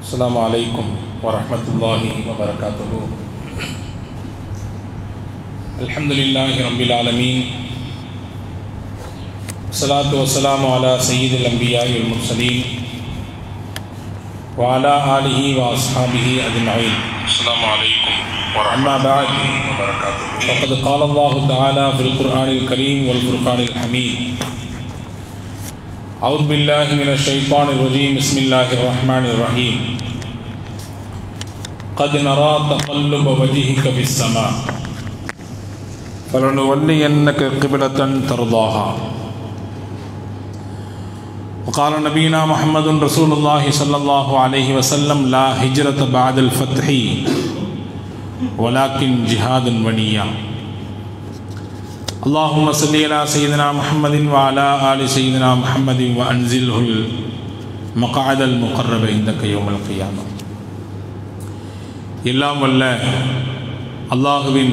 السلام عليكم ورحمة الله وبركاته الحمد لله رب العالمين الصلاة والسلام على سيد الأنبياء والمرسلين وعلى آله وأصحابه أجمعين السلام عليكم أما بعد وبركاته فقد قال الله تعالى في القرآن الكريم والفرقان الحميد أعوذ بالله من الشيطان الرجيم بسم الله الرحمن الرحيم قد نرى تقلب وجهك في السماء فلنولينك قبلة ترضاها وقال نبينا محمد رسول الله صلى الله عليه وسلم لا هجرة بعد الفتح ولكن جهاد ونيا اللهم صل على سيدنا محمد وعلى آل سيدنا محمد وأنزله المقعد المقرب عندك يوم القيامة எல்லாம் வல்ல அல்லாஹுவின்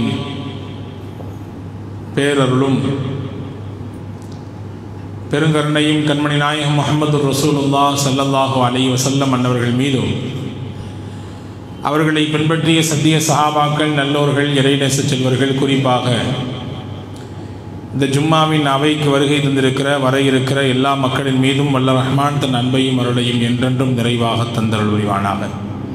பேரருளும் பெருங்கருணையும் கண்மணி நாயகம் முகமது ரசூலுல்லா சல்லல்லாஹு அலைஹி வஸல்லம் அன்னவர்கள் மீதும் அவர்களை பின்பற்றிய சத்திய சஹாபாக்கள் நல்லோர்கள் இறைநேச செல்வர்கள் குறிப்பாக இந்த ஜும்மாவின் அவைக்கு வருகை தந்திருக்கிற வர இருக்கிற எல்லா மக்களின் மீதும் வல்ல ரஹ்மான் தன் அன்பையும் அருளையும் என்றென்றும் நிறைவாக தந்தருள் புரிவானாக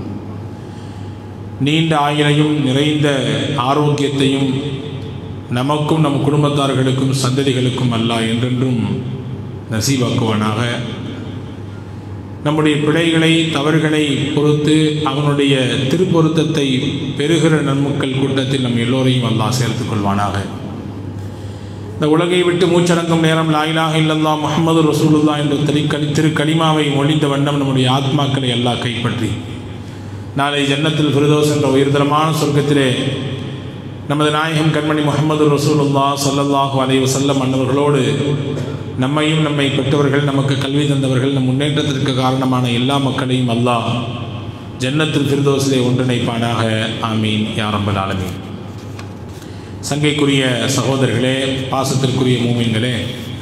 நீண்ட ஆயுளையும் நிறைந்த ஆரோக்கியத்தையும் நமக்கும் நம் குடும்பத்தார்களுக்கும் சந்ததிகளுக்கும் அல்ல என்றென்றும் நசீவாக்குவானாக நம்முடைய பிழைகளை தவறுகளை பொறுத்து அவனுடைய திருப்பொருத்தத்தை பெறுகிற நன்மக்கள் கூட்டத்தில் நம் எல்லோரையும் அல்லாஹ் சேர்த்துக் கொள்வானாக இந்த உலகை விட்டு மூச்சடங்கும் நேரம் லாயிலாக இல்லல்லா முகமது ரசூலுல்லா என்ற திரு திரு கலிமாவை மொழிந்த வண்ணம் நம்முடைய ஆத்மாக்களை எல்லாம் கைப்பற்றி நாளை ஜன்னத்தில் ஃபிரதோஸ் என்ற உயர்தரமான சொர்க்கத்திலே நமது நாயகம் கண்மணி முகமது ரசூலுல்லா சொல்லல்லாஹு அலைவு செல்லம் அன்னவர்களோடு நம்மையும் நம்மை பெற்றவர்கள் நமக்கு கல்வி தந்தவர்கள் நம் முன்னேற்றத்திற்கு காரணமான எல்லா மக்களையும் அல்லாஹ் ஜன்னத்தில் ஃபிர்தோஸிலே ஒன்றிணைப்பானாக ஆமீன் யாரம்பல் ஆலமீன் சங்கைக்குரிய சகோதரர்களே பாசத்திற்குரிய மூமின்களே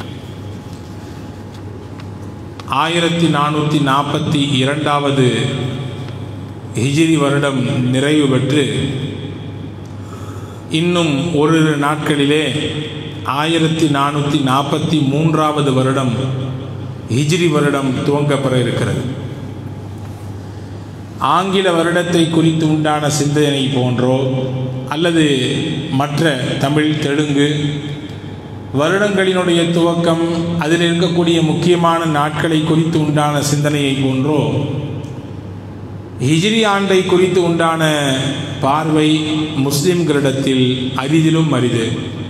ஆயிரத்தி நானூற்றி நாற்பத்தி இரண்டாவது ஹிஜிரி வருடம் நிறைவு பெற்று இன்னும் ஓரிரு நாட்களிலே ஆயிரத்தி நானூற்றி நாற்பத்தி மூன்றாவது வருடம் ஹிஜ்ரி வருடம் துவங்கப்பெற இருக்கிறது ஆங்கில வருடத்தை குறித்து உண்டான சிந்தனை போன்றோ அல்லது மற்ற தமிழ் தெலுங்கு வருடங்களினுடைய துவக்கம் அதில் இருக்கக்கூடிய முக்கியமான நாட்களை குறித்து உண்டான சிந்தனையை போன்றோ ஹிஜ்ரி ஆண்டை குறித்து உண்டான பார்வை முஸ்லிம்களிடத்தில் அரிதிலும் அரிது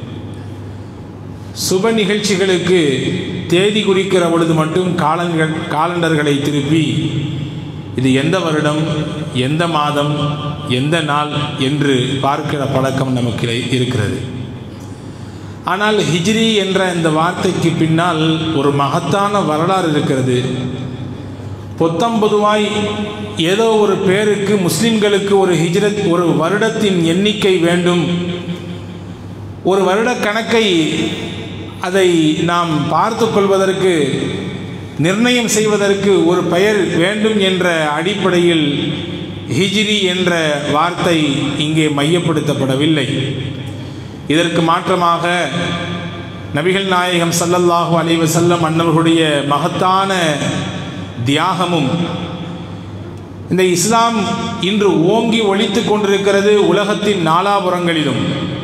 சுப நிகழ்ச்சிகளுக்கு தேதி குறிக்கிற பொழுது மட்டும் காலங்கள் காலண்டர்களை திருப்பி இது எந்த வருடம் எந்த மாதம் எந்த நாள் என்று பார்க்கிற பழக்கம் நமக்கு இருக்கிறது ஆனால் ஹிஜ்ரி என்ற இந்த வார்த்தைக்கு பின்னால் ஒரு மகத்தான வரலாறு இருக்கிறது பொத்தம்பொதுவாய் ஏதோ ஒரு பேருக்கு முஸ்லிம்களுக்கு ஒரு ஹிஜ்ரத் ஒரு வருடத்தின் எண்ணிக்கை வேண்டும் ஒரு வருட கணக்கை அதை நாம் பார்த்து கொள்வதற்கு நிர்ணயம் செய்வதற்கு ஒரு பெயர் வேண்டும் என்ற அடிப்படையில் ஹிஜ்ரி என்ற வார்த்தை இங்கே மையப்படுத்தப்படவில்லை இதற்கு மாற்றமாக நபிகள் நாயகம் சல்லல்லாஹு அலைவ செல்லம் அன்னவர்களுடைய மகத்தான தியாகமும் இந்த இஸ்லாம் இன்று ஓங்கி ஒழித்து கொண்டிருக்கிறது உலகத்தின் நாலாபுறங்களிலும்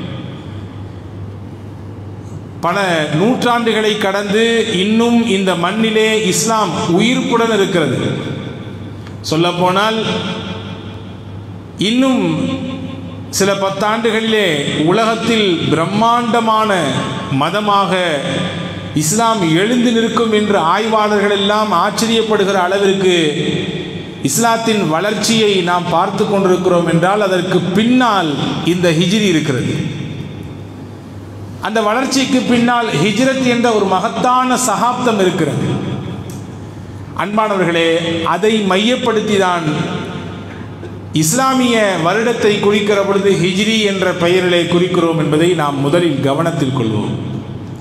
பல நூற்றாண்டுகளை கடந்து இன்னும் இந்த மண்ணிலே இஸ்லாம் உயிர்ப்புடன் இருக்கிறது சொல்லப்போனால் இன்னும் சில பத்தாண்டுகளிலே உலகத்தில் பிரம்மாண்டமான மதமாக இஸ்லாம் எழுந்து நிற்கும் என்று ஆய்வாளர்கள் எல்லாம் ஆச்சரியப்படுகிற அளவிற்கு இஸ்லாத்தின் வளர்ச்சியை நாம் பார்த்து கொண்டிருக்கிறோம் என்றால் அதற்கு பின்னால் இந்த ஹிஜ்ரி இருக்கிறது அந்த வளர்ச்சிக்கு பின்னால் ஹிஜ்ரத் என்ற ஒரு மகத்தான சகாப்தம் இருக்கிறது அன்பானவர்களே அதை மையப்படுத்தி தான் இஸ்லாமிய வருடத்தை குறிக்கிற பொழுது ஹிஜ்ரி என்ற பெயரிலே குறிக்கிறோம் என்பதை நாம் முதலில் கவனத்தில் கொள்வோம்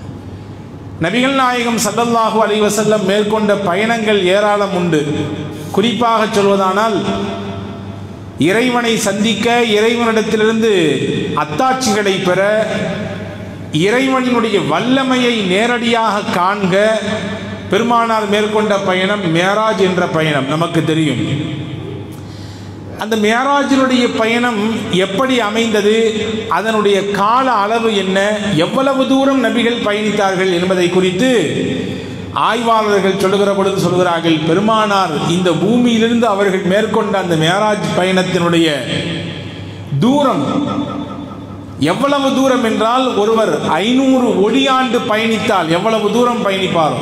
நபிகள் நாயகம் சல்லல்லாஹு அலைஹி வஸல்லம் மேற்கொண்ட பயணங்கள் ஏராளம் உண்டு குறிப்பாக சொல்வதானால் இறைவனை சந்திக்க இறைவனிடத்திலிருந்து அத்தாட்சிகளை பெற இறைவனினுடைய வல்லமையை நேரடியாக காண்க பெருமானார் மேற்கொண்ட பயணம் மேராஜ் என்ற பயணம் நமக்கு தெரியும் அந்த மேராஜினுடைய பயணம் எப்படி அமைந்தது அதனுடைய கால அளவு என்ன எவ்வளவு தூரம் நபிகள் பயணித்தார்கள் என்பதை குறித்து ஆய்வாளர்கள் சொல்லுகிற பொழுது சொல்கிறார்கள் பெருமானார் இந்த பூமியிலிருந்து அவர்கள் மேற்கொண்ட அந்த மேராஜ் பயணத்தினுடைய தூரம் எவ்வளவு தூரம் என்றால் ஒருவர் ஐநூறு ஒளியாண்டு பயணித்தால் எவ்வளவு தூரம் பயணிப்பார்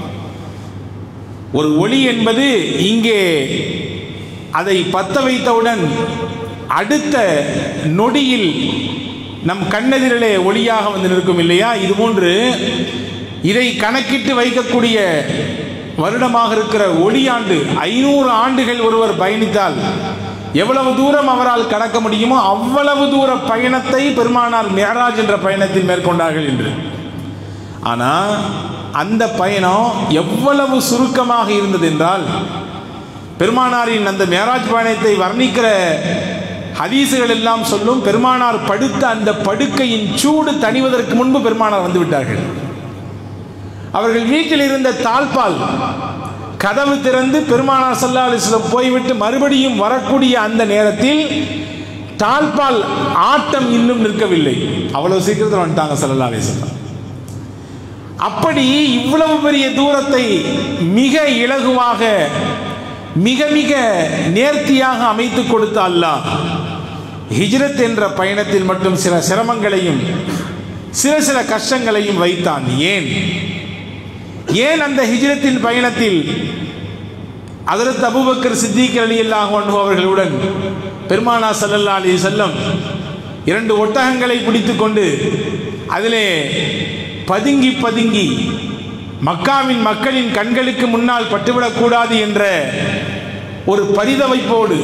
ஒரு ஒளி என்பது இங்கே அதை பத்த வைத்தவுடன் அடுத்த நொடியில் நம் கண்ணெதிரிலே ஒளியாக வந்து நிற்கும் இல்லையா இதுபோன்று இதை கணக்கிட்டு வைக்கக்கூடிய வருடமாக இருக்கிற ஒளியாண்டு ஐநூறு ஆண்டுகள் ஒருவர் பயணித்தால் எவ்வளவு தூரம் அவரால் கடக்க முடியுமோ அவ்வளவு தூர பயணத்தை பெருமானார் மேராஜ் என்ற பயணத்தில் மேற்கொண்டார்கள் என்று ஆனால் அந்த பயணம் எவ்வளவு சுருக்கமாக இருந்தது என்றால் பெருமானாரின் அந்த மேராஜ் பயணத்தை வர்ணிக்கிற ஹதீசுகள் எல்லாம் சொல்லும் பெருமானார் படுத்த அந்த படுக்கையின் சூடு தணிவதற்கு முன்பு பெருமானார் வந்து விட்டார்கள் அவர்கள் வீட்டில் இருந்த தாழ்பால் கதவு திறந்து பெருமானார் சல்லா அலிஸ்லம் போய்விட்டு மறுபடியும் வரக்கூடிய அந்த நேரத்தில் தாழ்பால் ஆட்டம் இன்னும் நிற்கவில்லை அவ்வளவு சீக்கிரத்தில் வந்துட்டாங்க சல்லா அலிஸ்லாம் அப்படி இவ்வளவு பெரிய தூரத்தை மிக இலகுவாக மிக மிக நேர்த்தியாக அமைத்து கொடுத்த அல்லாஹ் ஹிஜ்ரத் என்ற பயணத்தில் மட்டும் சில சிரமங்களையும் சில சில கஷ்டங்களையும் வைத்தான் ஏன் ஏன் அந்த ஹிஜ்ரத்தின் பயணத்தில் அதற்கு அபுபக்கர் சித்திக் அலி அல்லாஹ் அவர்களுடன் பெருமானா சல்லல்லா அலி செல்லம் இரண்டு ஒட்டகங்களை பிடித்துக் கொண்டு அதிலே பதுங்கி பதுங்கி மக்காவின் மக்களின் கண்களுக்கு முன்னால் பட்டுவிடக்கூடாது என்ற ஒரு பரிதவைப்போடு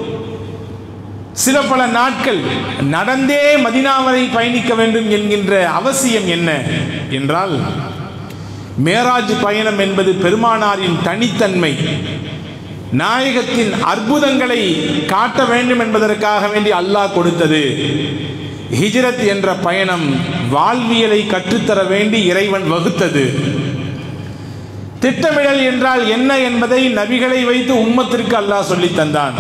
சில பல நாட்கள் நடந்தே மதினா வரை பயணிக்க வேண்டும் என்கின்ற அவசியம் என்ன என்றால் மேராஜ் பயணம் என்பது பெருமானாரின் தனித்தன்மை நாயகத்தின் அற்புதங்களை காட்ட வேண்டும் என்பதற்காக வேண்டி அல்லாஹ் கொடுத்தது ஹிஜ்ரத் என்ற பயணம் வாழ்வியலை கற்றுத்தர வேண்டி இறைவன் வகுத்தது திட்டமிடல் என்றால் என்ன என்பதை நபிகளை வைத்து உம்மத்திற்கு அல்லாஹ் சொல்லி தந்தான்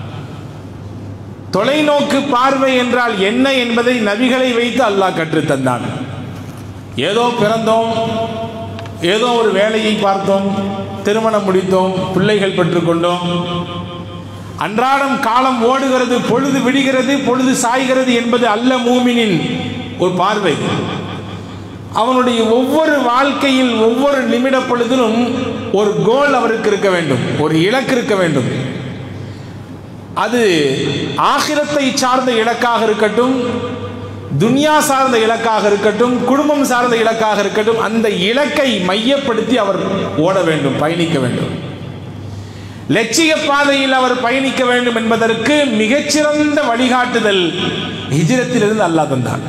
தொலைநோக்கு பார்வை என்றால் என்ன என்பதை நபிகளை வைத்து அல்லாஹ் கற்றுத்தந்தான் ஏதோ பிறந்தோம் ஏதோ ஒரு வேலையை பார்த்தோம் திருமணம் முடித்தோம் பிள்ளைகள் பெற்றுக்கொண்டோம் அன்றாடம் காலம் ஓடுகிறது பொழுது விடுகிறது பொழுது சாய்கிறது என்பது அல்ல மூமினின் ஒரு பார்வை அவனுடைய ஒவ்வொரு வாழ்க்கையில் ஒவ்வொரு நிமிட பொழுதிலும் ஒரு கோல் அவருக்கு இருக்க வேண்டும் ஒரு இலக்கு இருக்க வேண்டும் அது ஆகிரத்தை சார்ந்த இலக்காக இருக்கட்டும் துன்யா சார்ந்த இலக்காக இருக்கட்டும் குடும்பம் சார்ந்த இலக்காக இருக்கட்டும் அந்த இலக்கை மையப்படுத்தி அவர் ஓட வேண்டும் பயணிக்க வேண்டும் லட்சிய பாதையில் அவர் பயணிக்க வேண்டும் என்பதற்கு மிகச்சிறந்த வழிகாட்டுதல் ஹிஜ்ரத்திலிருந்து அல்லாஹ் தந்தான்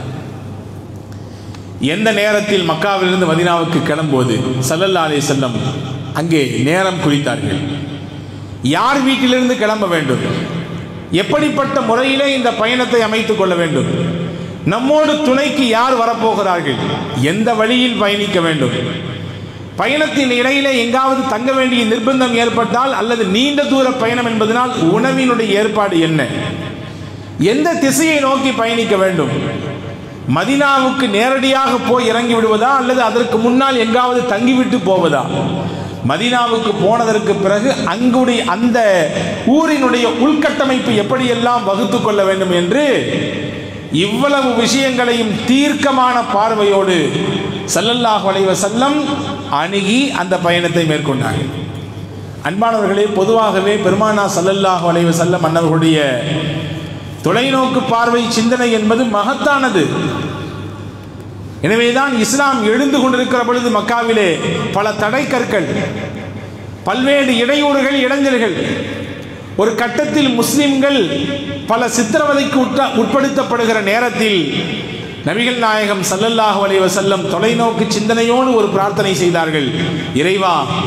எந்த நேரத்தில் மக்காவிலிருந்து மதினாவுக்கு கிளம்போது சல்லல்லா அலி செல்லம் அங்கே நேரம் குறித்தார்கள் யார் வீட்டிலிருந்து கிளம்ப வேண்டும் எப்படிப்பட்ட முறையிலே இந்த பயணத்தை அமைத்துக் கொள்ள வேண்டும் நம்மோடு துணைக்கு யார் வரப்போகிறார்கள் எந்த வழியில் பயணிக்க வேண்டும் பயணத்தின் இடையிலே எங்காவது தங்க வேண்டிய நிர்பந்தம் ஏற்பட்டால் அல்லது நீண்ட தூர பயணம் என்பதனால் உணவினுடைய ஏற்பாடு என்ன எந்த திசையை நோக்கி பயணிக்க வேண்டும் மதினாவுக்கு நேரடியாக போய் இறங்கி விடுவதா அல்லது அதற்கு முன்னால் எங்காவது தங்கிவிட்டு போவதா மதினாவுக்கு போனதற்கு பிறகு அங்குடைய அந்த ஊரினுடைய உள்கட்டமைப்பு எப்படியெல்லாம் வகுத்து கொள்ள வேண்டும் என்று இவ்வளவு விஷயங்களையும் தீர்க்கமான பார்வையோடு சல்லல்லாஹ் வளைவ செல்லம் அணுகி அந்த பயணத்தை மேற்கொண்டார்கள் அன்பானவர்களே பொதுவாகவே பெருமானா சல்லல்லாஹ் வளைவ செல்லம் அன்னவர்களுடைய தொலைநோக்கு பார்வை சிந்தனை என்பது மகத்தானது எனவேதான் இஸ்லாம் எழுந்து கொண்டிருக்கிற பொழுது மக்காவிலே பல தடை கற்கள் பல்வேறு இடையூறுகள் இடைஞ்சல்கள் ஒரு கட்டத்தில் முஸ்லிம்கள் பல சித்திரவதைக்கு உட்ப உட்படுத்தப்படுகிற நேரத்தில் நபிகள் நாயகம் சல்லல்லாஹு அலைஹி வஸல்லம் தொலைநோக்கு சிந்தனையோடு ஒரு பிரார்த்தனை செய்தார்கள் இறைவா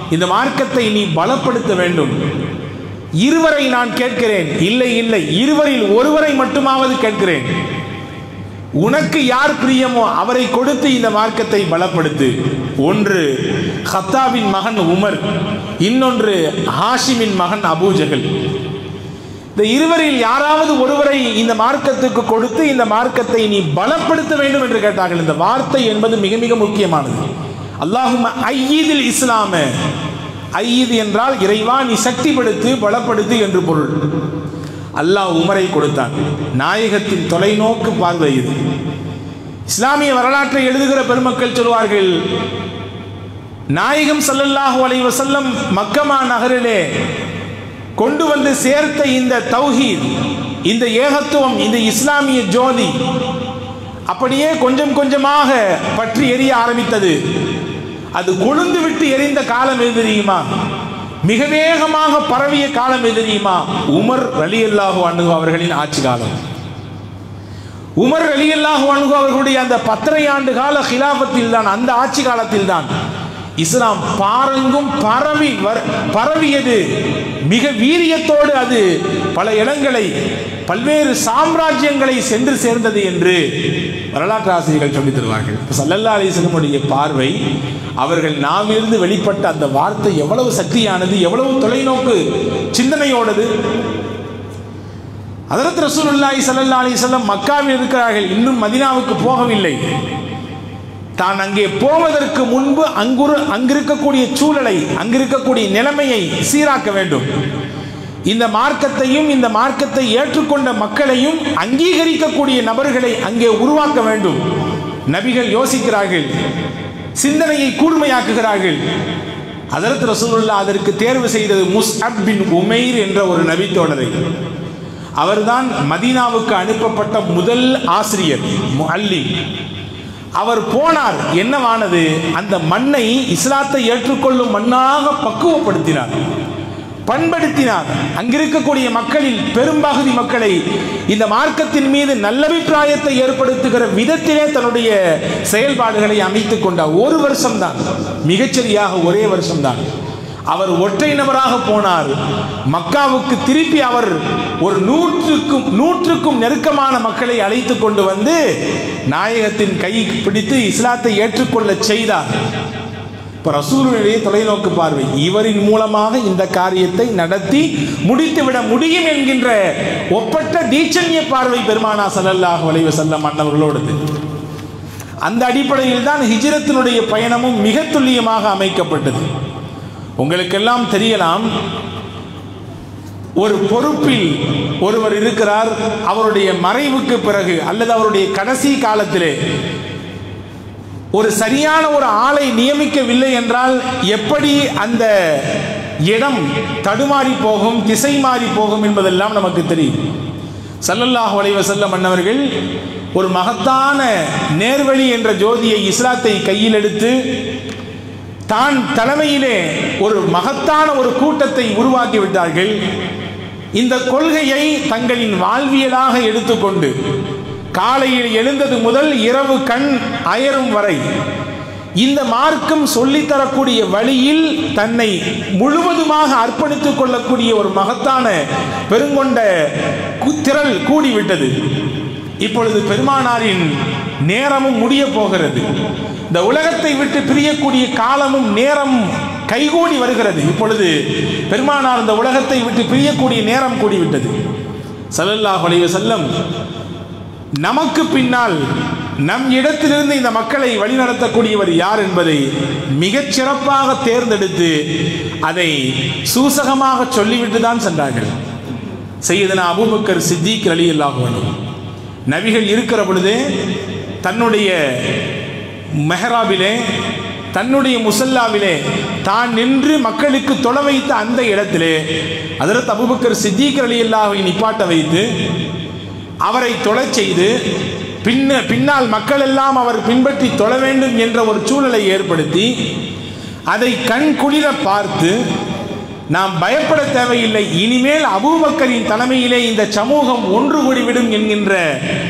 இந்த மார்க்கத்தை நீ பலப்படுத்த வேண்டும் இருவரை நான் கேட்கிறேன் இல்லை இல்லை இருவரில் ஒருவரை மட்டுமாவது கேட்கிறேன் உனக்கு யார் பிரியமோ அவரை கொடுத்து இந்த மார்க்கத்தை பலப்படுத்து ஒன்று ஹத்தாவின் மகன் உமர் இன்னொன்று ஹாஷிமின் மகன் அபூஜகல் இந்த இருவரில் யாராவது ஒருவரை இந்த மார்க்கத்துக்கு கொடுத்து இந்த மார்க்கத்தை நீ பலப்படுத்த வேண்டும் என்று கேட்டார்கள் இந்த வார்த்தை என்பது மிக மிக முக்கியமானது அல்லாஹும் ஐயீதில் இஸ்லாம ஐயீது என்றால் இறைவா நீ சக்திப்படுத்து பலப்படுத்து என்று பொருள் அல்லாஹ் உமரை கொடுத்தான் நாயகத்தின் தொலைநோக்கு பார்வை இது இஸ்லாமிய வரலாற்றை எழுதுகிற பெருமக்கள் சொல்வார்கள் நாயகம் ஸல்லல்லாஹு அலைஹி வஸல்லம் மக்கமா நகரிலே கொண்டு வந்து சேர்த்த இந்த தௌஹீத் இந்த ஏகத்துவம் இந்த இஸ்லாமிய ஜோதி அப்படியே கொஞ்சம் கொஞ்சமாக பற்றி எரிய ஆரம்பித்தது அது கொழுந்து விட்டு எரிந்த காலம் எது தெரியுமா மிக வேகமாக பரவிய காலம் எது தெரியுமா உமர் ரலியல்லாஹு அன்ஹு அவர்களின் ஆட்சி காலம் உமர் ரலியல்லாஹு அன்ஹு அவர்களுடைய அந்த பத்தரை ஆண்டு கால ஹிலாபத்தில் தான் அந்த ஆட்சி காலத்தில் தான் இஸ்லாம் பாரங்கும் பரவி வர் பரவியது மிக வீரியத்தோடு அது பல இடங்களை பல்வேறு சாம்ராஜ்யங்களை சென்று சேர்ந்தது என்று வரலாற்று ஆசிரியர்கள் சொல்லித் தருவார்கள் இப்ப சல்லல்லா அலிஸ்லமுடைய பார்வை அவர்கள் நாமிலிருந்து வெளிப்பட்ட அந்த வார்த்தை எவ்வளவு சக்தியானது எவ்வளவு தொலைநோக்கு சிந்தனையோடது அதரத் ரசூலுல்லாஹி ஸல்லல்லாஹு அலைஹி வஸல்லம் மக்காவில் இருக்கிறார்கள் இன்னும் மதீனாவுக்கு போகவில்லை தான் அங்கே போவதற்கு முன்பு அங்குரு அங்கிருக்கக்கூடிய சூழலை அங்கிருக்கக்கூடிய நிலைமையை சீராக்க வேண்டும் இந்த மார்க்கத்தையும் இந்த மார்க்கத்தை ஏற்றுக்கொண்ட மக்களையும் அங்கீகரிக்கக்கூடிய நபர்களை அங்கே உருவாக்க வேண்டும் நபிகள் யோசிக்கிறார்கள் சிந்தனையை கூர்மையாக்குகிறார்கள் அதரத் ரசூலுல்லா அதற்கு தேர்வு செய்தது முஸ்அப் பின் உமைர் என்ற ஒரு நபித்தோழரை அவர்தான் மதீனாவுக்கு அனுப்பப்பட்ட முதல் ஆசிரியர் முஅல்லிம் அவர் போனார் என்னவானது அந்த மண்ணை இஸ்லாத்தை ஏற்றுக்கொள்ளும் மண்ணாக பக்குவப்படுத்தினார் பண்படுத்தினார் அங்கிருக்கக்கூடிய மக்களில் பெரும்பகுதி மக்களை இந்த மார்க்கத்தின் மீது நல்லபிப்பிராயத்தை ஏற்படுத்துகிற விதத்திலே தன்னுடைய செயல்பாடுகளை அமைத்துக் கொண்டார் ஒரு வருஷம்தான் மிகச்சரியாக ஒரே வருஷம்தான் அவர் ஒற்றை நபராக போனார் மக்காவுக்கு திருப்பி அவர் ஒரு நூற்றுக்கும் நூற்றுக்கும் நெருக்கமான மக்களை அழைத்து கொண்டு வந்து நாயகத்தின் கை பிடித்து இஸ்லாத்தை ஏற்றுக்கொள்ள செய்தார் இப்போ ரசூலுடைய தொலைநோக்கு பார்வை இவரின் மூலமாக இந்த காரியத்தை நடத்தி முடித்துவிட முடியும் என்கின்ற ஒப்பற்ற தீட்சண்ய பார்வை பெருமானா சல்லல்லாஹு அலைஹி வஸல்லம் அன்னவர்களோடது அந்த அடிப்படையில் தான் ஹிஜ்ரத்தினுடைய பயணமும் மிக துல்லியமாக அமைக்கப்பட்டது உங்களுக்கெல்லாம் தெரியலாம் ஒரு பொறுப்பில் ஒருவர் இருக்கிறார் அவருடைய மறைவுக்கு பிறகு அல்லது அவருடைய கடைசி காலத்திலே ஒரு சரியான ஒரு ஆளை நியமிக்கவில்லை என்றால் எப்படி அந்த இடம் தடுமாறி போகும் திசை மாறி போகும் என்பதெல்லாம் நமக்கு தெரியும் சல்லல்லாஹு அலைஹி வஸல்லம் அன்னவர்கள் ஒரு மகத்தான நேர்வழி என்ற ஜோதியை இஸ்லாத்தை கையில் எடுத்து தான் தலைமையிலே ஒரு மகத்தான ஒரு கூட்டத்தை உருவாக்கி விட்டார்கள் இந்த கொள்கையை தங்களின் வாழ்வியலாக எடுத்துக்கொண்டு காலையில் எழுந்தது முதல் இரவு கண் அயரும் வரை இந்த மார்க்கம் சொல்லித்தரக்கூடிய வழியில் தன்னை முழுவதுமாக அர்ப்பணித்துக் கொள்ளக்கூடிய ஒரு மகத்தான பெருங்கொண்ட கு- திரள் கூடிவிட்டது இப்பொழுது பெருமானாரின் நேரமும் முடிய போகிறது இந்த உலகத்தை விட்டு பிரியக்கூடிய காலமும் நேரமும் கைகூடி வருகிறது இப்பொழுது பெருமானார் இந்த உலகத்தை விட்டு பிரியக்கூடிய நேரம் கூடிவிட்டது ஸல்லல்லாஹு அலைஹி வஸல்லம் நமக்கு பின்னால் நம் இடத்திலிருந்து இந்த மக்களை வழிநடத்தக்கூடியவர் யார் என்பதை மிகச் சிறப்பாக தேர்ந்தெடுத்து அதை சூசகமாக சொல்லிவிட்டு தான் சென்றார்கள் செய்தனா அபூபக்கர் சித்திக் அலி அல்லாஹு நபிகள் இருக்கிற பொழுதே தன்னுடைய மெஹராபிலே தன்னுடைய முசல்லாவிலே தான் நின்று மக்களுக்கு தொலை வைத்த அந்த இடத்திலே அதற்கு அபுபக்கர் சித்திக் அலி அல்லாஹை நிப்பாட்ட வைத்து அவரை தொழச் செய்து பின்ன பின்னால் மக்கள் எல்லாம் அவர் பின்பற்றி தொழ வேண்டும் என்ற ஒரு சூழலை ஏற்படுத்தி அதை கண் குளிர பார்த்து நாம் பயப்பட தேவையில்லை இனிமேல் அபூபக்கரின் தலைமையிலே இந்த சமூகம் ஒன்று கூடிவிடும் என்கின்ற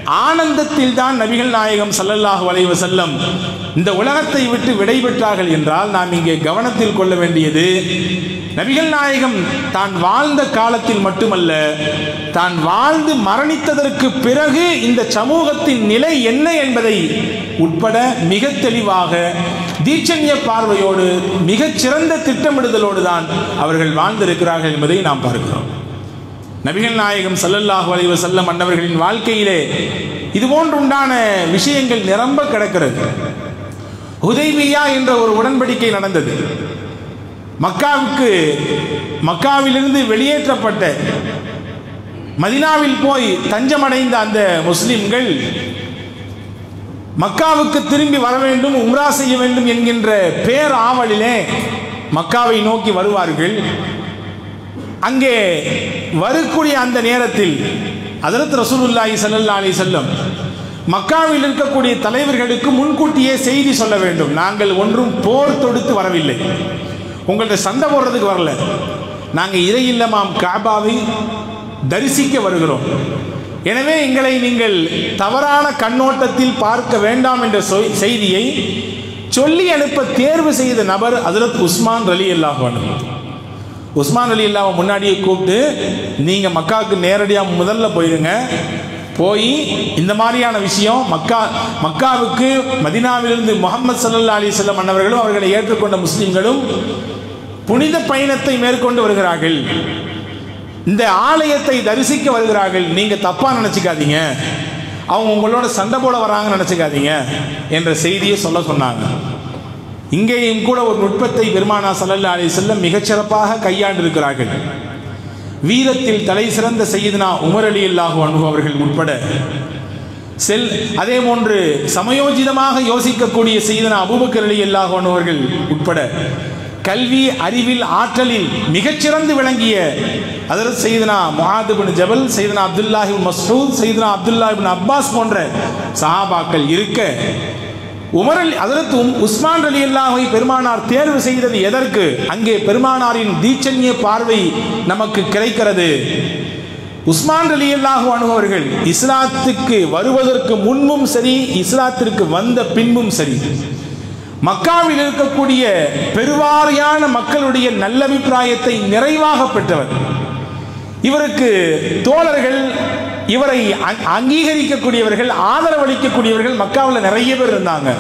ஆனந்தத்தில் தான் நபிகள் நாயகம் ஸல்லல்லாஹு அலைஹி வஸல்லம் இந்த உலகத்தை விட்டு விடைபெற்றார்கள் என்றால் நாம் இங்கே கவனத்தில் கொள்ள வேண்டியது நபிகள் நாயகம் தான் வாழ்ந்த காலத்தில் மட்டுமல்ல தான் வாழ்ந்து மரணித்ததற்கு பிறகு இந்த சமூகத்தின் நிலை என்ன என்பதை உட்பட மிக தெளிவாக தீட்சண்ய பார்வையோடு மிகச் சிறந்த திட்டமிடுதலோடு தான் அவர்கள் வாழ்ந்திருக்கிறார்கள் என்பதை நாம் பார்க்கிறோம் நபிகள் நாயகம் ஸல்லல்லாஹு அலைஹி வஸல்லம் அன்னவர்களின் வாழ்க்கையிலே இது போன்றுண்டான விஷயங்கள் நிரம்ப கிடக்கிறது ஹுதைபியா என்ற ஒரு உடன்படிக்கை நடந்தது மக்காவுக்கு மக்காவிலிருந்து வெளியேற்றப்பட்ட மதினாவில் போய் தஞ்சமடைந்த அந்த முஸ்லிம்கள் மக்காவுக்கு திரும்பி வர வேண்டும் உம்ரா செய்ய வேண்டும் என்கின்ற பேர் ஆவலிலே மக்காவை நோக்கி வருவார்கள் அங்கே வரக்கூடிய அந்த நேரத்தில் அதரத் ரசூலுல்லாஹி ஸல்லல்லாஹு அலைஹி வஸல்லம் மக்காவில் இருக்கக்கூடிய தலைவர்களுக்கு முன்கூட்டியே செய்தி சொல்ல வேண்டும் நாங்கள் ஒன்றும் போர் தொடுத்து வரவில்லை உங்கள்ட்ட சண்டை போடுறதுக்கு வரல நாங்கள் இறையில்லமாம் காபாவை தரிசிக்க வருகிறோம் எனவே எங்களை நீங்கள் தவறான கண்ணோட்டத்தில் பார்க்க வேண்டாம் என்ற சொ- செய்தியை சொல்லி அனுப்ப தேர்வு செய்த நபர் ஹஜரத் உஸ்மான் ரலி அல்லாஹ் உஸ்மான் அலி இல்லாம முன்னாடியே கூப்பிட்டு நீங்கள் மக்காவுக்கு நேரடியாக முதல்ல போயிருங்க போய் இந்த மாதிரியான விஷயம் மக்கா மக்காவுக்கு மதினாவிலிருந்து முகமது சல்லா அலி செல்லம் அன்னவர்களும் அவர்களை ஏற்றுக்கொண்ட முஸ்லிம்களும் புனித பயணத்தை மேற்கொண்டு வருகிறார்கள் இந்த ஆலயத்தை தரிசிக்க வருகிறார்கள் நீங்க தப்பா நினைச்சுக்காதீங்க அவங்க உங்களோட சண்டை போட வராங்கன்னு நினைச்சுக்காதீங்க என்ற செய்தியை சொல்ல சொன்னாங்க இங்கேயும் கூட ஒரு நுட்பத்தை பெருமானா சல்லல்லா அலி செல்லம் மிகச்சிறப்பாக கையாண்டிருக்கிறார்கள் வீரத்தில் தலை சிறந்த செய்தினா உமர் அலி அல்லாஹு அன்பு அவர்கள் உட்பட செல் அதே போன்று சமயோஜிதமாக யோசிக்கக்கூடிய செய்தனா அபூபக்கர் அலி அல்லாஹு அன்ஹு அவர்கள் உட்பட கல்வி அறிவில் ஆற்றலில் மிகச்சிறந்து விளங்கிய அதற்கு செய்தனா முஹாது பின் ஜபல் செய்தனா அப்துல்லாஹி மஸ்ரூத் செய்தனா அப்துல்லா பின் அப்பாஸ் போன்ற சஹாபாக்கள் இருக்க உமர் அலி அதற்கு உஸ்மான் அலி அல்லாஹை பெருமானார் தேர்வு செய்தது எதற்கு அங்கே பெருமானாரின் தீட்சண்ய பார்வை நமக்கு கிடைக்கிறது உஸ்மான் அலி அல்லாஹு அனுபவர்கள் இஸ்லாத்துக்கு வருவதற்கு முன்பும் சரி இஸ்லாத்திற்கு வந்த பின்பும் சரி மக்காவில் இருக்கக்கூடிய பெருவாரியான மக்களுடைய நல்லபிப்பிராயத்தை நிறைவாக பெற்றவர் இவருக்கு தோழர்கள் இவரை அங்- அங்கீகரிக்கக்கூடியவர்கள் ஆதரவளிக்கக்கூடியவர்கள் மக்காவில் நிறைய பேர் இருந்தாங்க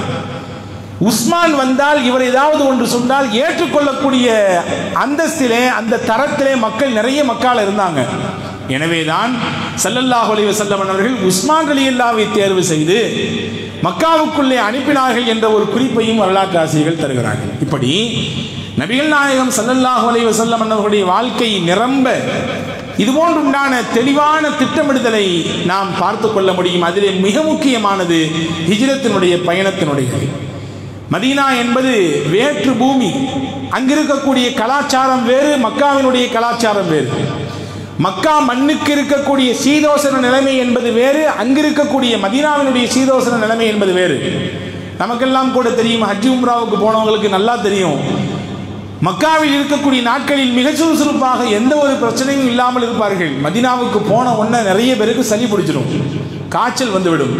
உஸ்மான் வந்தால் இவர் ஏதாவது ஒன்று சொன்னால் ஏற்றுக்கொள்ளக்கூடிய அந்தஸ்திலே அந்த தரத்திலே மக்கள் நிறைய மக்கள் இருந்தாங்க எனவேதான் ஸல்லல்லாஹு அலைஹி வஸல்லம் அவர்கள் உஸ்மான் ரலியல்லாவை தேர்வு செய்து மக்காவுக்குள்ளே அனுப்பினார்கள் என்ற ஒரு குறிப்பையும் வரலாற்று ஆசிரியர்கள் தருகிறார்கள் இப்படி நபிகள் நாயகம் ஸல்லல்லாஹு அலைஹி வஸல்லம் அவர்களுடைய வாழ்க்கை நிரம்ப இதுபோன்று உண்டான தெளிவான திட்டமிடுதலை நாம் பார்த்து கொள்ள முடியும் அதிலே மிக முக்கியமானது ஹிஜ்ரத்தினுடைய பயணத்தினுடையது மதீனா என்பது வேற்று பூமி அங்கிருக்கக்கூடிய கலாச்சாரம் வேறு மக்காவினுடைய கலாச்சாரம் வேறு மக்கா மண்ணுக்கு இருக்கக்கூடிய சீதோசன நிலைமை என்பது வேறு அங்கிருக்கக்கூடிய மதீனாவினுடைய சீதோசன நிலைமை என்பது வேறு நமக்கெல்லாம் கூட தெரியும் ஹஜ் உம்ராவுக்கு போனவங்களுக்கு நல்லா தெரியும் மக்காவில் இருக்கக்கூடிய நாட்களில் மிக சுறுசுறுப்பாக எந்த ஒரு பிரச்சனையும் இல்லாமல் இருப்பார்கள் மதினாவுக்கு போன உடனே நிறைய பேருக்கு சளி பிடிச்சிடும் காய்ச்சல் வந்துவிடும்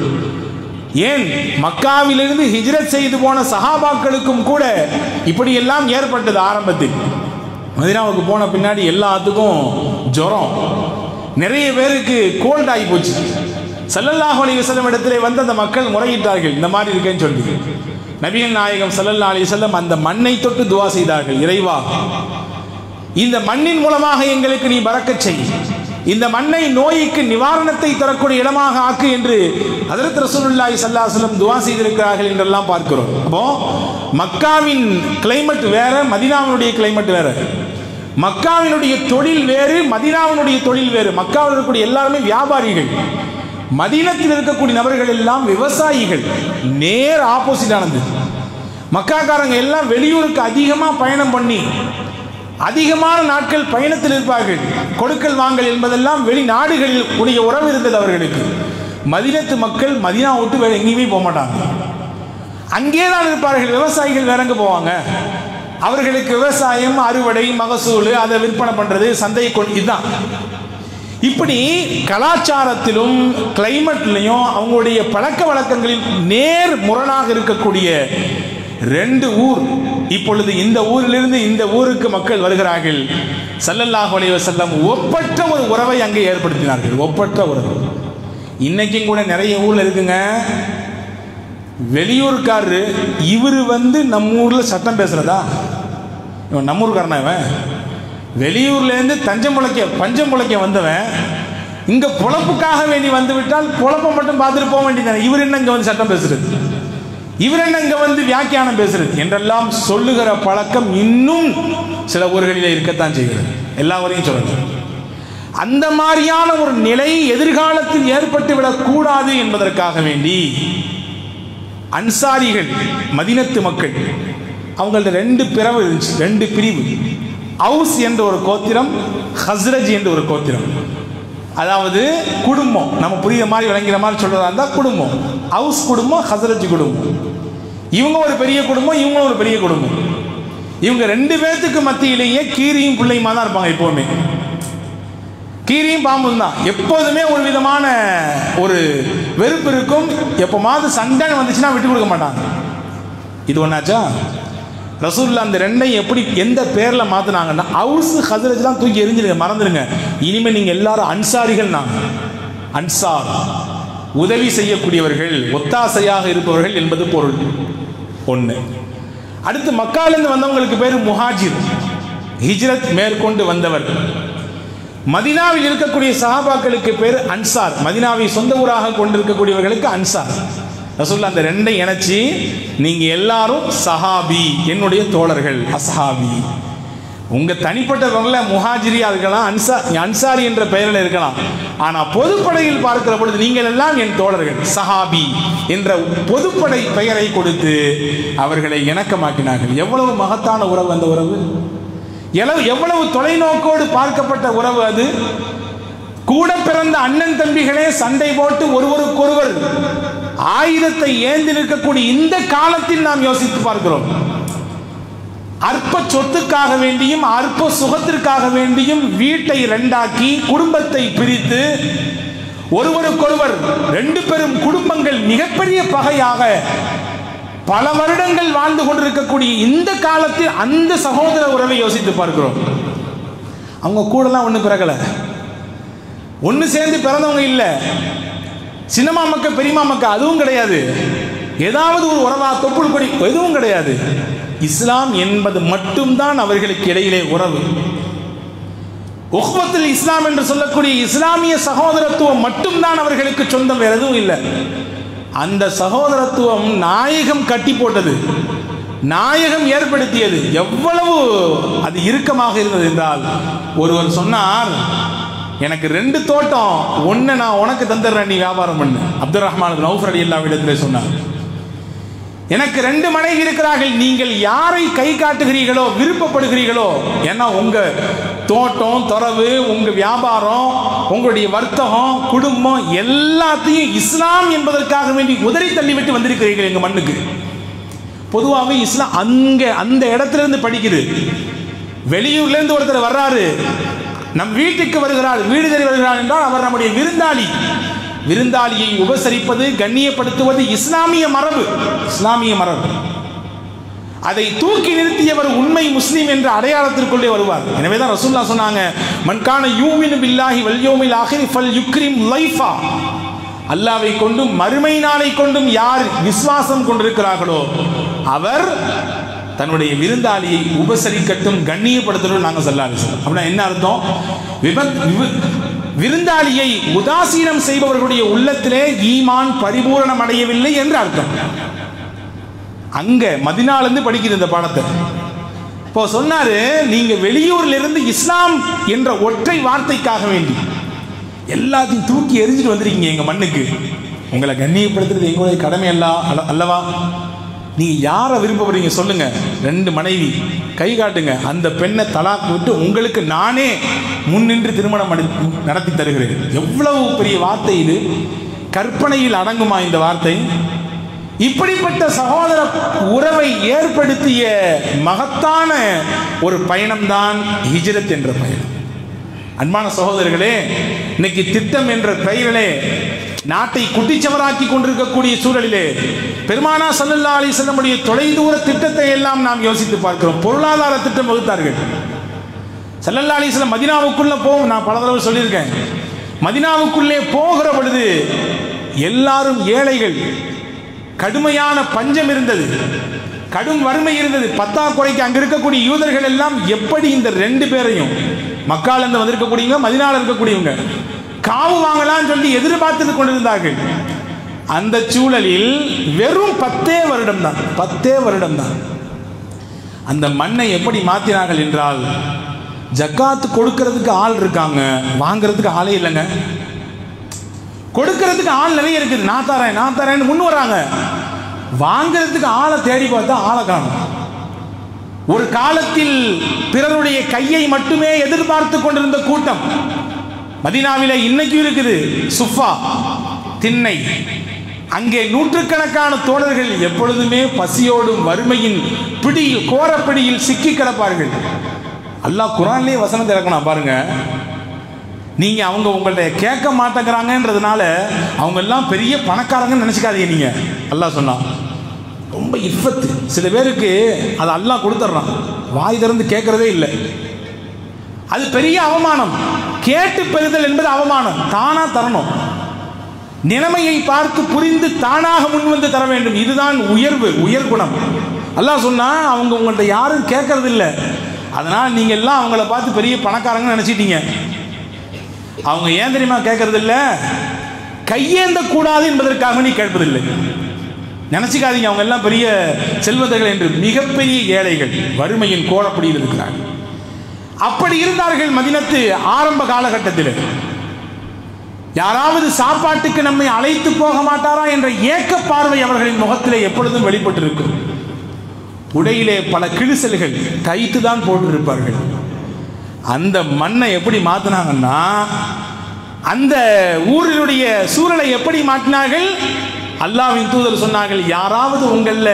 ஏன் மக்காவிலிருந்து ஹிஜ்ரத் செய்து போன சஹாபாக்களுக்கும் கூட இப்படியெல்லாம் ஏற்பட்டது ஆரம்பத்தில் மதினாவுக்கு போன பின்னாடி எல்லாத்துக்கும் ஜுரம் நிறைய பேருக்கு கோல்ட் ஆகி போச்சு ஸல்லல்லாஹு அலைஹி வஸல்லம் இடத்திலே வந்து அந்த மக்கள் முறையிட்டார்கள் இந்த மாதிரி இருக்கேன்னு சொல்லி நபிகள் நாயகம் ஸல்லல்லாஹு அலைஹி வஸல்லம் அந்த மண்ணை தொட்டு துவா செய்தார்கள் இறைவா இந்த மண்ணின் மூலமாக எங்களுக்கு நீ பறக்கச் செய் இந்த மண்ணை நோய்க்கு நிவாரணத்தை தரக்கூடிய இடமாக ஆக்கு என்று ஹதரத் ரசூலுல்லாஹி ஸல்லல்லாஹு அலைஹி வஸல்லம் துஆ செய்திருக்கிறார்கள் என்றெல்லாம் பார்க்கிறோம் அப்போ மக்காவின் கிளைமேட் வேற மதீனாவினுடைய கிளைமேட் வேற மக்காவினுடைய தொழில் வேறு மதீனாவினுடைய தொழில் வேறு மக்காவில் இருக்கக்கூடிய எல்லாருமே வியாபாரிகள் மதீனத்தில் இருக்கக்கூடிய நபர்கள் எல்லாம் விவசாயிகள் நேர் ஆப்போசிட் ஆனது மக்காக்காரங்க எல்லாம் வெளியூருக்கு அதிகமாக பயணம் பண்ணி அதிகமான நாட்கள் பயணத்தில் இருப்பார்கள் கொடுக்கல் வாங்கல் என்பதெல்லாம் வெளிநாடுகளில் உடைய உறவு இருந்தது அவர்களுக்கு மதினத்து மக்கள் மதினா விட்டு வேற எங்கேயுமே போக மாட்டாங்க அங்கே தான் இருப்பார்கள் விவசாயிகள் வேற எங்க போவாங்க அவர்களுக்கு விவசாயம் அறுவடை மகசூல் அதை விற்பனை பண்றது சந்தையை கொண்டு இதுதான் இப்படி கலாச்சாரத்திலும் கிளைமேட்லையும் அவங்களுடைய பழக்க வழக்கங்களில் நேர் முரணாக இருக்கக்கூடிய ரெண்டு ஊர் இப்பொழுது இந்த ஊரிலிருந்து இந்த ஊருக்கு மக்கள் வருகிறார்கள் ஸல்லல்லாஹு அலைஹி வஸல்லம் ஒப்பற்ற ஒரு உறவை அங்கே ஏற்படுத்தினார்கள் ஒப்பற்ற உறவு இன்னைக்கும் கூட நிறைய ஊர்ல இருக்குங்க வெளியூர்காரரு இவர் வந்து நம்ம ஊர்ல சட்டம் பேசுறதா இவன் நம்ம ஊர்காரனா இவன் வெளியூர்லேருந்து தஞ்சம் முளைக்க பஞ்சம் முளைக்க வந்தவன் இங்க பொழப்புக்காக வேண்டி வந்து விட்டால் பொழப்பை மட்டும் பார்த்துட்டு போக வேண்டியதானே இவர் என்ன இங்க வந்து சட்டம் பேசுறது இவர் என்ன இங்க வந்து வியாக்கியானம் பேசுறது என்றெல்லாம் சொல்லுகிற பழக்கம் இன்னும் சில ஊர்களிலே இருக்கத்தான் செய்கிறது எல்லா வரையும் சொல்லணும் அந்த மாதிரியான ஒரு நிலை எதிர்காலத்தில் ஏற்பட்டுவிடக் கூடாது என்பதற்காக வேண்டி அன்சாரிகள் மதினத்து மக்கள் அவங்கள்ட்ட ரெண்டு பிறவு இருந்துச்சு ரெண்டு பிரிவு அவுஸ் என்ற ஒரு கோத்திரம் ஹஸ்ரஜ் என்ற ஒரு கோத்திரம் அதாவது குடும்பம் நம்ம புரியுற மாதிரி விளங்குற மாதிரி சொல்றதா இருந்தால் குடும்பம் அவுஸ் குடும்பம் ஹஸ்ரஜ் குடும்பம் இவங்க ஒரு பெரிய குடும்பம் இவங்க ஒரு பெரிய குடும்பம் இவங்க ரெண்டு பேர்த்துக்கு மத்தியிலேயே கீரியும் பிள்ளையுமா தான் இருப்பாங்க எப்பவுமே கீரியும் பாம்பும் தான் எப்போதுமே ஒரு விதமான ஒரு வெறுப்பு இருக்கும் எப்போமாவது சண்டைன்னு வந்துச்சுன்னா விட்டு கொடுக்க மாட்டாங்க இது ஒன்றாச்சா ரசூல்லா அந்த ரெண்டையும் எப்படி எந்த பேரில் மாற்றினாங்கன்னா ஹவுஸ் ஹசரஜ்லாம் தூக்கி எரிஞ்சிருங்க மறந்துடுங்க இனிமேல் நீங்கள் எல்லாரும் அன்சாரிகள் நாங்கள் அன்சார் உதவி செய்யக்கூடியவர்கள் ஒத்தாசையாக இருப்பவர்கள் என்பது பொருள் ஒன்று அடுத்து மக்காலேருந்து வந்தவங்களுக்கு பேர் முஹாஜிர் ஹிஜ்ரத் மேற்கொண்டு வந்தவர் மதினாவில் இருக்கக்கூடிய சஹாபாக்களுக்கு பேர் அன்சார் மதினாவை சொந்த ஊராக கொண்டிருக்கக்கூடியவர்களுக்கு அன்சார் ரசூல்லா அந்த ரெண்டை இணைச்சி நீங்க எல்லாரும் சஹாபி என்னுடைய தோழர்கள் அஸ்ஹாபி உங்க தனிப்பட்டவங்கள முஹாஜிரியா இருக்கலாம் அன்சா அன்சாரி என்ற பெயரில் இருக்கலாம் ஆனா பொதுப்படையில் பார்க்கிற பொழுது நீங்கள் எல்லாம் என் தோழர்கள் சஹாபி என்ற பொதுப்படை பெயரை கொடுத்து அவர்களை இணக்கமாக்கினார்கள் எவ்வளவு மகத்தான உறவு அந்த உறவு எவ்வளவு எவ்வளவு தொலைநோக்கோடு பார்க்கப்பட்ட உறவு அது கூட பிறந்த அண்ணன் தம்பிகளே சண்டை போட்டு ஒருவருக்கொருவர் ஆயுதத்தை ஏந்தி நிற்கக்கூடிய இந்த காலத்தில் நாம் யோசித்து பார்க்கிறோம் அற்ப சொத்துக்காக வேண்டியும் அற்ப சுகத்திற்காக வேண்டியும் வீட்டை ரெண்டாக்கி குடும்பத்தை பிரித்து ஒருவருக்கொருவர் ரெண்டு பெரும் குடும்பங்கள் மிகப்பெரிய பகையாக பல வருடங்கள் வாழ்ந்து கொண்டிருக்கக்கூடிய இந்த காலத்தில் அந்த சகோதர உறவை யோசித்து பார்க்கிறோம் அவங்க கூடலாம் ஒன்று பிறகல ஒன்று சேர்ந்து பிறந்தவங்க இல்லை சின்னமா மக்க பெரியமா மக்க அதுவும் கிடையாது ஏதாவது ஒரு உறவா தொப்புள் கொடி எதுவும் கிடையாது இஸ்லாம் என்பது மட்டும்தான் அவர்களுக்கு இடையிலே உறவு உஹ்வத்தில் இஸ்லாம் என்று சொல்லக்கூடிய இஸ்லாமிய சகோதரத்துவம் மட்டும்தான் அவர்களுக்கு சொந்தம் வேற எதுவும் இல்லை அந்த சகோதரத்துவம் நாயகம் கட்டி போட்டது நாயகம் ஏற்படுத்தியது எவ்வளவு அது இறுக்கமாக இருந்தது என்றால் ஒருவர் சொன்னார் எனக்கு ரெண்டு தோட்டம் ஒன்று நான் உனக்கு தந்துடுறேன் நீ வியாபாரம் பண்ணு அப்துல் ரஹ்மான் நௌஃபர் அலி அல்லா இடத்துல சொன்னார் எனக்கு ரெண்டு மனைவி இருக்கிறார்கள் நீங்கள் யாரை கை காட்டுகிறீர்களோ விருப்பப்படுகிறீர்களோ ஏன்னா உங்க தோட்டம் துறவு உங்க வியாபாரம் உங்களுடைய வர்த்தகம் குடும்பம் எல்லாத்தையும் இஸ்லாம் என்பதற்காக வேண்டி உதறி தள்ளிவிட்டு வந்திருக்கிறீர்கள் எங்க மண்ணுக்கு பொதுவாகவே இஸ்லாம் அங்க அந்த இடத்துல இருந்து படிக்குது வெளியூர்ல இருந்து ஒருத்தர் வர்றாரு நம் வீட்டுக்கு வருகிறார் வீடு தேடி வருகிறார் என்றால் அவர் நம்முடைய விருந்தாளி விருந்தாளியை உபசரிப்பது கண்ணியப்படுத்துவது இஸ்லாமிய மரபு இஸ்லாமிய மரபு அதை தூக்கி நிறுத்தியவர் உண்மை முஸ்லீம் என்ற அடையாளத்திற்குள்ளே வருவார் எனவே தான் ரசூல்லா சொன்னாங்க மன்கான யூமின் பில்லாஹி வல்யோமில் ஆஹிர் ஃபல் யுக்ரிம் லைஃபா அல்லாவை கொண்டும் மறுமை நாளை கொண்டும் யார் விசுவாசம் கொண்டிருக்கிறார்களோ அவர் தன்னுடைய விருந்தாளியை உபசரிக்கட்டும் கண்ணியப்படுத்தணும் நாங்கள் சொல்லாது அப்படின்னா என்ன அர்த்தம் விபத் விப- விருந்தாளியை உதாசீனம் செய்பவர்களுடைய உள்ளத்திலே ஈமான் பரிபூரணம் அடையவில்லை என்று அர்த்தம் அங்க மதினாலிருந்து படிக்குது இந்த பாடத்தை இப்போ சொன்னாரு நீங்க வெளியூர்ல இருந்து இஸ்லாம் என்ற ஒற்றை வார்த்தைக்காக வேண்டி எல்லாத்தையும் தூக்கி எரிஞ்சிட்டு வந்திருக்கீங்க எங்க மண்ணுக்கு உங்களை கண்ணியப்படுத்துறது எங்களுடைய கடமை அல்ல அல்ல- அல்லவா நீங்க யாரை விருப்பப்படுறீங்க சொல்லுங்க ரெண்டு மனைவி கை காட்டுங்க அந்த பெண்ணை தலாக்கு விட்டு உங்களுக்கு நானே முன்னின்று திருமணம் அடி- நடத்தி தருகிறேன் எவ்வளவு பெரிய வார்த்தை இது கற்பனையில் அடங்குமா இந்த வார்த்தை இப்படிப்பட்ட சகோதர உறவை ஏற்படுத்திய மகத்தான ஒரு பயணம்தான் ஹிஜ்ரத் என்ற பயணம் அன்பான சகோதரர்களே இன்னைக்கு திட்டம் என்ற பெயரிலே நாட்டை குட்டிச்சவராக்கி கொண்டிருக்கக்கூடிய சூழலிலே பெருமானா சல்லல்லா அலி செல்லமுடைய தொலைதூர திட்டத்தை எல்லாம் நாம் யோசித்து பார்க்கிறோம் பொருளாதார திட்டம் வகுத்தார்கள் சல்லல்லா அலிஸ்லாம் மதினாவுக்குள்ள போகும் நான் பல தடவை சொல்லியிருக்கேன் மதினாவுக்குள்ளே போகிற பொழுது எல்லாரும் ஏழைகள் கடுமையான பஞ்சம் இருந்தது கடும் வறுமை இருந்தது பத்தாக்குறைக்கு அங்க இருக்கக்கூடிய யூதர்கள் எல்லாம் எப்படி இந்த ரெண்டு பேரையும் மக்கால் இருந்து வந்திருக்கக்கூடியவங்க மதினால இருக்கக்கூடியவங்க காவு வாங்கலாம்னு சொல்லி எதிர்பார்த்து கொண்டிருந்தார்கள் அந்த சூழலில் வெறும் பத்தே வருடம் தான் பத்தே வருடம் தான் அந்த மண்ணை எப்படி மாத்தினார்கள் என்றால் ஜக்காத்து கொடுக்கறதுக்கு ஆள் இருக்காங்க வாங்குறதுக்கு ஆளே இல்லைங்க கொடுக்கறதுக்கு ஆள் நிறைய இருக்குது நான் தரேன் நான் தரேன்னு முன் வராங்க வாங்குறதுக்கு ஆளை தேடி பார்த்தா ஆளை காணும் ஒரு காலத்தில் பிறருடைய கையை மட்டுமே எதிர்பார்த்து கொண்டிருந்த கூட்டம் மதினாவில இன்னைக்கும் இருக்குது சுஃபா திண்ணை அங்கே நூற்றுக்கணக்கான தோழர்கள் எப்பொழுதுமே பசியோடும் வறுமையின் பிடியில் கோரப்பிடியில் சிக்கி கிடப்பார்கள் அல்லாஹ் குரான்லேயே வசனத்தை இறக்கணும் பாருங்க நீங்க அவங்க உங்கள்ட்ட கேட்க மாட்டேங்கிறாங்கன்றதுனால அவங்க எல்லாம் பெரிய பணக்காரங்கன்னு நினைச்சுக்காதீங்க நீங்க அல்லாஹ் சொன்னான் ரொம்ப இஃபத்து சில பேருக்கு அது அல்லாஹ் கொடுத்துட்றான் வாய் திறந்து கேட்கறதே இல்லை அது பெரிய அவமானம் கேட்டு பெறுதல் என்பது அவமானம் தானா தரணும் நிலைமையை பார்த்து புரிந்து தானாக முன்வந்து தர வேண்டும் இதுதான் உயர்வு உயர் குணம் அல்லாஹ் சொன்னா அவங்க உங்கள்ட்ட யாரும் கேட்கறது இல்லை அதனால நீங்க எல்லாம் அவங்கள பார்த்து பெரிய பணக்காரங்கன்னு நினைச்சிட்டீங்க அவங்க ஏன் தெரியுமா கேட்கறது இல்ல கையேந்த கூடாது என்பதற்காக நீ கேட்பதில்லை நினைச்சுக்காதீங்க அவங்க எல்லாம் பெரிய செல்வந்தர்கள் என்று மிகப்பெரிய ஏழைகள் வறுமையின் கோலப்படியில் இருக்கிறார்கள் அப்படி இருந்தார்கள் மதினத்து ஆரம்ப காலகட்டத்தில் யாராவது சாப்பாட்டுக்கு நம்மை அழைத்து போக மாட்டாரா என்ற ஏக்க பார்வை அவர்களின் முகத்திலே எப்பொழுதும் வெளிப்பட்டிருக்கும் உடையிலே பல கிழிசல்கள் தைத்து தான் போட்டிருப்பார்கள் அந்த மண்ணை எப்படி மாத்தினாங்கன்னா அந்த ஊரினுடைய சூழலை எப்படி மாற்றினார்கள் அல்லாவின் தூதர் சொன்னார்கள் யாராவது உங்களில்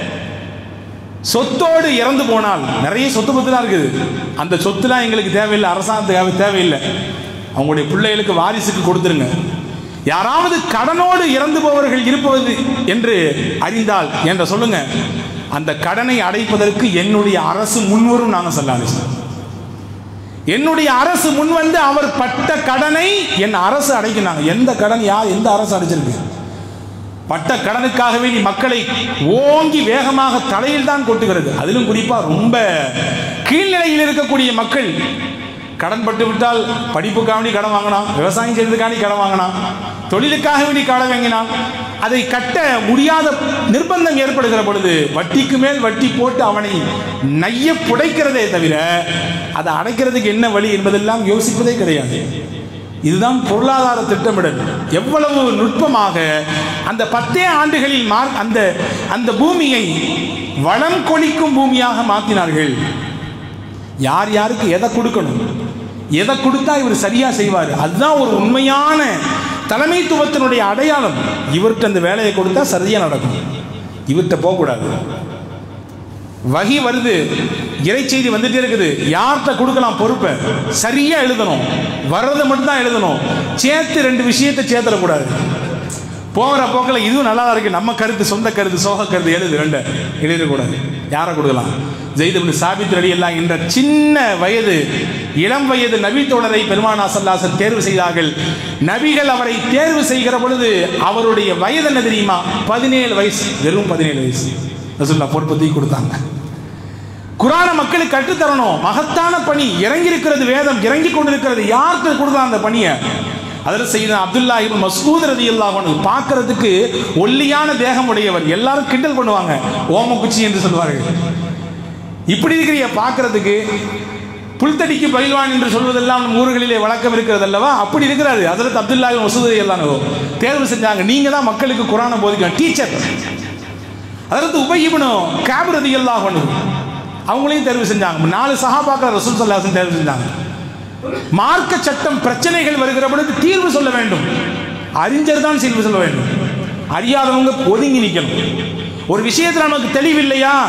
சொத்தோடு இறந்து போனால் நிறைய சொத்து பத்துலாம் இருக்குது அந்த சொத்துலாம் எங்களுக்கு தேவையில்லை அரசாங்கத்துக்காக தேவையில்லை அவங்களுடைய பிள்ளைகளுக்கு வாரிசுக்கு கொடுத்துருங்க யாராவது கடனோடு இறந்து போவர்கள் இருப்பது என்று அறிந்தால் என்ற சொல்லுங்க அந்த கடனை அடைப்பதற்கு என்னுடைய அரசு முன்வரும் நாங்கள் சொல்லாங்க என்னுடைய அரசு முன் வந்து அவர் பட்ட கடனை என் அரசு அடைக்கினாங்க எந்த கடன் யார் எந்த அரசு அடைச்சிருக்கு பட்ட கடனுக்காகவே நீ மக்களை ஓங்கி வேகமாக தலையில் தான் கொட்டுகிறது அதிலும் குறிப்பா ரொம்ப கீழ்நிலையில் இருக்கக்கூடிய மக்கள் கடன் பட்டு விட்டால் படிப்புக்காக வேண்டி கடன் வாங்கினான் விவசாயம் செய்யறதுக்காண்டி கடன் வாங்கினான் தொழிலுக்காக வேண்டி கடன் வாங்கினான் அதை கட்ட முடியாத நிர்பந்தம் ஏற்படுகிற பொழுது வட்டிக்கு மேல் வட்டி போட்டு அவனை நைய புடைக்கிறதே தவிர அதை அடைக்கிறதுக்கு என்ன வழி என்பதெல்லாம் யோசிப்பதே கிடையாது இதுதான் பொருளாதார திட்டமிடல் எவ்வளவு நுட்பமாக அந்த பத்தே ஆண்டுகளில் மார் அந்த அந்த பூமியை வளம் கொளிக்கும் பூமியாக மாற்றினார்கள் யார் யாருக்கு எதை கொடுக்கணும் எதை கொடுத்தா இவர் சரியா செய்வார் அதுதான் ஒரு உண்மையான தலைமைத்துவத்தினுடைய அடையாளம் இவர்கிட்ட அந்த வேலையை கொடுத்தா சரியா நடக்கும் இவர்கிட்ட போகக்கூடாது வகி வருது இறை செய்தி வந்துட்டே இருக்குது யார்கிட்ட கொடுக்கலாம் பொறுப்பை சரியா எழுதணும் வர்றதை மட்டும் தான் எழுதணும் சேர்த்து ரெண்டு விஷயத்தை சேர்த்துடக்கூடாது போகிற போக்கில் இதுவும் நல்லா இருக்கு நம்ம கருத்து சொந்த கருத்து சோக கருத்து எழுது ரெண்டு எழுதக்கூடாது யாரை கொடுக்கலாம் ஜெயிதபின் சாபித் அலி எல்லாம் என்ற சின்ன வயது இளம் வயது நபி தோழரை பெருமானா சல்லாசன் தேர்வு செய்தார்கள் நபிகள் அவரை தேர்வு செய்கிற பொழுது அவருடைய வயது என்ன தெரியுமா பதினேழு வயசு வெறும் பதினேழு வயசு ரசுல்லா பொறுப்பத்தி கொடுத்தாங்க குரான மக்களுக்கு கற்றுத்தரணும் மகத்தான பணி இறங்கி இருக்கிறது வேதம் இறங்கி கொண்டிருக்கிறது யாருக்கு கொடுத்தா அந்த பணியை அதில் செய்த அப்துல்லா இப்னு மஸ்ஊத் ரலியல்லாஹு அன்ஹு பார்க்கிறதுக்கு ஒல்லியான தேகம் உடையவர் எல்லாரும் கிண்டல் பண்ணுவாங்க ஓமக்குச்சி என்று சொல்வார்கள் இப்படி இருக்கிறிய பார்க்கிறதுக்கு புல்தடிக்கு பயில்வான் என்று சொல்வதெல்லாம் நம் ஊர்களிலே வழக்கம் இருக்கிறது அல்லவா அப்படி இருக்கிறாரு அதில் அப்துல்லா இப்னு மசூத் ரலியல்லாஹு தேர்வு செஞ்சாங்க நீங்க தான் மக்களுக்கு குரானை போதிக்கணும் டீச்சர் அதற்கு உபயிபனும் கேப் ரதியல்லாஹு அன்ஹு அவங்களையும் தேர்வு செஞ்சாங்க நாலு சஹாபாக்கள் ரசூல் சல்லாசன் தேர்வு செஞ்சாங்க மார்க்க சட்டம் பிரச்சனைகள் வருகிற பொழுது தீர்வு சொல்ல வேண்டும் அறிஞர் தான் தீர்வு சொல்ல வேண்டும் அறியாதவங்க ஒதுங்கி நிற்கணும் ஒரு விஷயத்தில் நமக்கு தெளிவில்லையா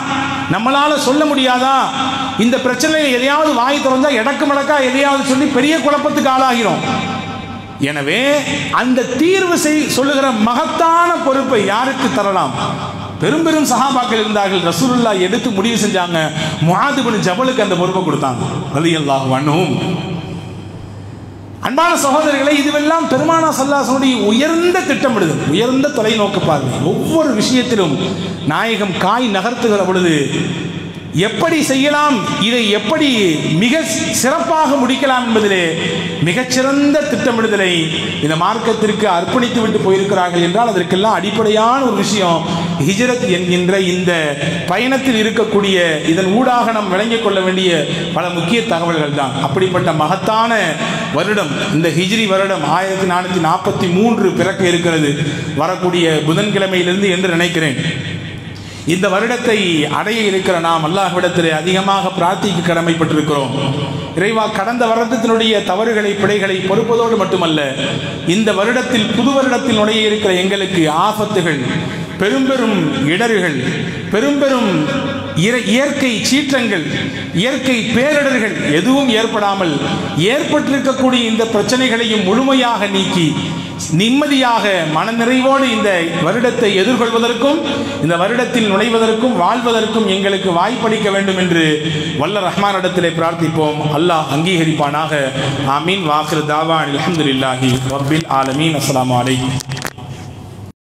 நம்மளால சொல்ல முடியாதா இந்த பிரச்சனையை எதையாவது வாய் திறந்தா எடக்கு மடக்கா எதையாவது சொல்லி பெரிய குழப்பத்துக்கு ஆளாகிறோம் எனவே அந்த தீர்வு செய் சொல்லுகிற மகத்தான பொறுப்பை யாருக்கு தரலாம் பெரும் பெரும் சஹாபாக்கள் இருந்தார்கள் ரசூலுல்லா எடுத்து முடிவு செஞ்சாங்க முஆதுபின் ஜபலுக்கு அந்த பொறுப்பை கொடுத்தாங்க ரலியல்லாஹு அன்ஹும் அன்பான சகோதரர்களை இதுவெல்லாம் பெருமானா சல்லாசனுடைய உயர்ந்த திட்டமிடுதல் உயர்ந்த தொலைநோக்கு பார்வை ஒவ்வொரு விஷயத்திலும் நாயகம் காய் நகர்த்துகிற பொழுது எப்படி செய்யலாம் இதை எப்படி மிக சிறப்பாக முடிக்கலாம் என்பதிலே மிகச்சிறந்த திட்டமிடுதலை இந்த மார்க்கத்திற்கு அர்ப்பணித்து விட்டு போயிருக்கிறார்கள் என்றால் அதற்கெல்லாம் அடிப்படையான ஒரு விஷயம் ஹிஜரத் என்கின்ற இந்த பயணத்தில் இருக்கக்கூடிய இதன் ஊடாக நாம் விளங்கிக் கொள்ள வேண்டிய பல முக்கிய தகவல்கள் தான் அப்படிப்பட்ட மகத்தான வருடம் இந்த ஹிஜ்ரி வருடம் ஆயிரத்தி நானூற்றி நாற்பத்தி மூன்று பிறக்க இருக்கிறது வரக்கூடிய புதன்கிழமையிலிருந்து என்று நினைக்கிறேன் இந்த வருடத்தை அடைய இருக்கிற நாம் அல்லாஹ்விடத்தில் அதிகமாக பிரார்த்திக்க கடமைப்பட்டிருக்கிறோம் இறைவா கடந்த வருடத்தினுடைய தவறுகளை பிழைகளை பொறுப்பதோடு மட்டுமல்ல இந்த வருடத்தில் புது வருடத்தில் நுழைய இருக்கிற எங்களுக்கு ஆபத்துகள் பெரும் பெரும் இடர்கள் பெரும் பெரும் இற- இயற்கை சீற்றங்கள் இயற்கை பேரிடர்கள் எதுவும் ஏற்படாமல் ஏற்பட்டிருக்கக்கூடிய இந்த பிரச்சனைகளையும் முழுமையாக நீக்கி நிம்மதியாக மனநிறைவோடு இந்த வருடத்தை எதிர்கொள்வதற்கும் இந்த வருடத்தில் நுழைவதற்கும் வாழ்வதற்கும் எங்களுக்கு வாய்ப்பளிக்க வேண்டும் என்று வல்ல ரஹ்மானிடத்திலே பிரார்த்திப்போம் அல்லாஹ் அங்கீகரிப்பானாக ஆமீன் வாக்கிரு தாவா அல்ஹம்துலில்லாஹி ரப்பில் ஆலமீன் அஸ்ஸலாமு அலைக்கும்